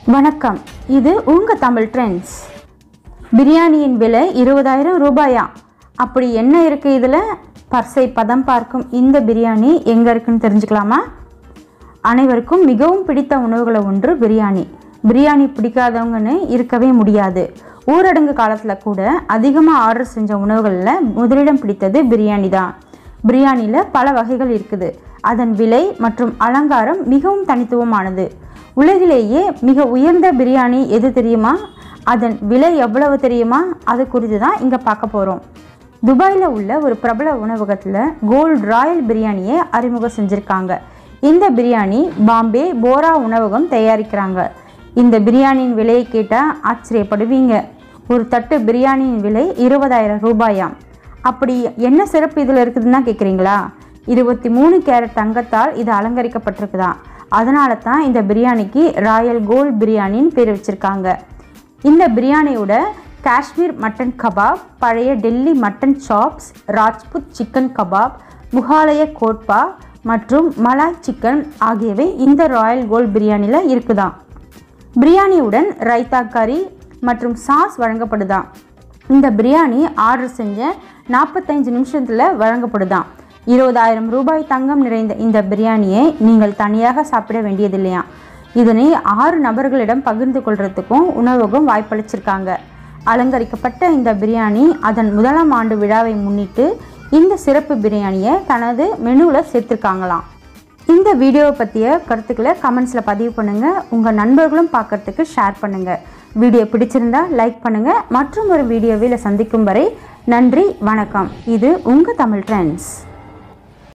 வணக்கம் இது உங்கள் தமிழ் ட்ரெண்ட்ஸ் பிரியாணியின் விலை இருபதாயிரம் ரூபாயா அப்படி என்ன இருக்குது இதில் பர்சை பதம் பார்க்கும் இந்த பிரியாணி எங்கே இருக்குன்னு தெரிஞ்சுக்கலாமா அனைவருக்கும் மிகவும் பிடித்த உணவுகளை ஒன்று பிரியாணி பிரியாணி பிடிக்காதவங்கன்னு இருக்கவே முடியாது ஊரடங்கு காலத்தில் கூட அதிகமாக ஆர்டர் செஞ்ச உணவுகளில் முதலிடம் பிடித்தது பிரியாணி தான் பிரியாணியில் பல வகைகள் இருக்குது அதன் விலை மற்றும் அலங்காரம் மிகவும் தனித்துவமானது உலகிலேயே மிக உயர்ந்த பிரியாணி எது தெரியுமா அதன் விலை எவ்வளவு தெரியுமா அது குறித்து தான் இங்கே பார்க்க போகிறோம் துபாயில் உள்ள ஒரு பிரபல உணவகத்தில் கோல்ட் ராயல் பிரியாணியை அறிமுகம் செஞ்சுருக்காங்க இந்த பிரியாணி பாம்பே போரா உணவகம் தயாரிக்கிறாங்க இந்த பிரியாணியின் விலையை கேட்டால் ஆச்சரியப்படுவீங்க ஒரு தட்டு பிரியாணியின் விலை இருபதாயிரம் ரூபாயாம் அப்படி என்ன சிறப்பு இதில் இருக்குதுன்னு தான் கேட்குறீங்களா இருபத்தி மூணு கேரட் தங்கத்தால் இது அலங்கரிக்கப்பட்டிருக்குதாம் அதனால தான் இந்த பிரியாணிக்கு ராயல் கோல்ட் பிரியாணின்னு பேர் வச்சுருக்காங்க இந்த பிரியாணியோட காஷ்மீர் மட்டன் கபாப் பழைய Delhi mutton chops Rajput chicken kebab Mughlai கோட்பா மற்றும் மலாய் சிக்கன் ஆகியவை இந்த ராயல் கோல்ட் பிரியாணியில் இருக்குதாம் பிரியாணியுடன் ரைத்தா கறி மற்றும் சாஸ் வழங்கப்படுதாம் இந்த பிரியாணி ஆர்டர் செஞ்ச நாற்பத்தஞ்சு நிமிஷத்தில் வழங்கப்படுதாம் இருபதாயிரம் ரூபாய் தங்கம் நிறைந்த இந்த பிரியாணியை நீங்கள் தனியாக சாப்பிட வேண்டியதில்லையா இதனை ஆறு நபர்களிடம் பகிர்ந்து கொள்றதுக்கும் உணவகம் வாய்ப்பளிச்சிருக்காங்க அலங்கரிக்கப்பட்ட இந்த பிரியாணி அதன் முதலாம் ஆண்டு விழாவை முன்னிட்டு இந்த சிறப்பு பிரியாணியை தனது மெனுவில் சேர்த்துருக்காங்களாம் இந்த வீடியோவை பற்றிய கருத்துக்களை கமெண்ட்ஸில் பதிவு பண்ணுங்கள் உங்கள் நண்பர்களும் பார்க்கறதுக்கு ஷேர் பண்ணுங்கள் வீடியோ பிடிச்சிருந்தா லைக் பண்ணுங்கள் மற்றும் ஒரு வீடியோவில் சந்திக்கும் வரை நன்றி வணக்கம் இது உங்கள் தமிழ் ட்ரெண்ட்ஸ்